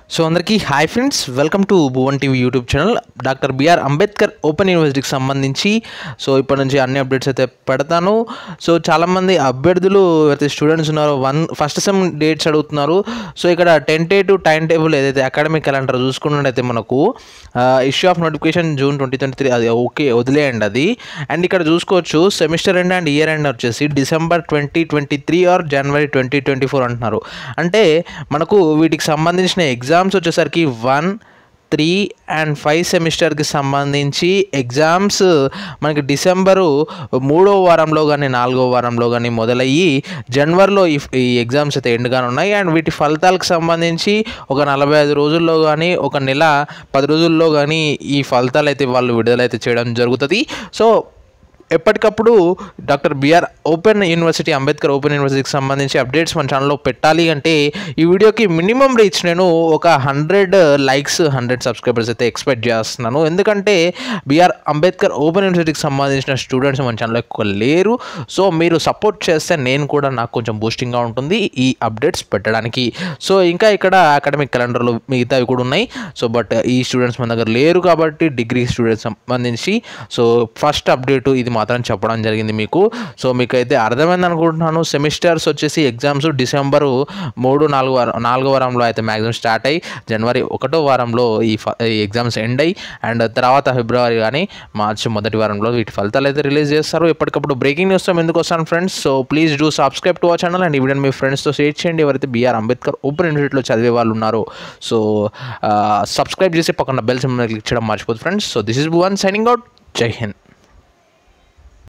so అందరికీ hi friends welcome to Bhuvan TV YouTube channel doctor BR Ambedkar open యూనివర్సిటీకి సంబంధించి so ఇప్పటి నుంచి అన్ని అప్డేట్స్ అయితే పెడతాను సో చాలామంది అభ్యర్థులు అయితే స్టూడెంట్స్ ఉన్నారో వన్ ఫస్ట్ సెమ్ డేట్స్ అడుగుతున్నారు సో ఇక్కడ టెంటేటివ్ టైం టేబుల్ ఏదైతే అకాడమిక్ క్యాలెండర్ చూసుకున్నట్టయితే మనకు issue of notification June twenty twenty three అది ఓకే వదిలేయండి అది అండ్ ఇక్కడ చూసుకోవచ్చు semester end and year end వచ్చేసి December twenty twenty three or January twenty twenty four అంటున్నారు అంటే మనకు వీటికి సంబంధించిన ఎగ్జామ్స్ వచ్చేసరికి వన్ త్రీ అండ్ ఫైవ్ సెమిస్టర్కి సంబంధించి ఎగ్జామ్స్ మనకి డిసెంబరు మూడో వారంలో కానీ నాలుగో వారంలో కానీ మొదలయ్యి జనవరిలో ఈ ఈ ఎగ్జామ్స్ అయితే ఎండ్గానే ఉన్నాయి అండ్ వీటి ఫలితాలకు సంబంధించి ఒక నలభై ఐదు రోజుల్లో కానీ ఒక నెల పది రోజుల్లో కానీ ఈ ఫలితాలు అయితే వాళ్ళు విడుదలైతే చేయడం జరుగుతుంది సో ఎప్పటికప్పుడు doctor BR open university Ambedkar open యూనివర్సిటీకి సంబంధించి అప్డేట్స్ మన ఛానల్లో పెట్టాలి అంటే ఈ వీడియోకి మినిమం రీచ్ నేను ఒక హండ్రెడ్ లైక్స్ హండ్రెడ్ సబ్స్క్రైబర్స్ అయితే ఎక్స్పెక్ట్ చేస్తున్నాను ఎందుకంటే బిఆర్ అంబేద్కర్ ఓపెన్ యూనివర్సిటీకి సంబంధించిన స్టూడెంట్స్ మన ఛానల్లో ఎక్కువ లేరు సో మీరు సపోర్ట్ చేస్తే నేను కూడా నాకు కొంచెం బూస్టింగ్గా ఉంటుంది ఈ అప్డేట్స్ పెట్టడానికి సో ఇంకా ఇక్కడ అకాడమిక్ క్యాలెండర్లో మిగతావి కూడా ఉన్నాయి సో బట్ ఈ స్టూడెంట్స్ మన దగ్గర లేరు కాబట్టి డిగ్రీ స్టూడెంట్స్ సంబంధించి సో ఫస్ట్ అప్డేట్ ఇది మాత్రం చెప్పడం జరిగింది మీకు సో మీకు అయితే అర్థమైంది అనుకుంటున్నాను సెమిస్టర్స్ వచ్చేసి ఎగ్జామ్స్ డిసెంబరు మూడు నాలుగు వారం నాలుగో వారంలో అయితే మ్యాక్సిమం స్టార్ట్ అయ్యి జనవరి ఒకటో వారంలో ఈ ఫ- ఈ ఎగ్జామ్స్ ఎండ్ అయ్యి అండ్ తర్వాత ఫిబ్రవరి కానీ మార్చి మొదటి వారంలో వీటి ఫలితాలు అయితే రిలీజ్ చేస్తారు ఎప్పటికప్పుడు బ్రేకింగ్ న్యూస్తో ఎందుకు వస్తాను friends so please do subscribe to our channel and ఈ వీడియోని మీ ఫ్రెండ్స్తో షేర్ చేయండి ఎవరైతే బీఆర్ అంబేద్కర్ ఓపెన్ యూనివర్సిటీలో చదివే వాళ్ళు ఉన్నారో సో సబ్స్క్రైబ్ చేసి పక్కన బెల్ సింబల్ క్లిక్ చేయడం మర్చిపోదు friends so this is Bhuvan signing out Jai Hind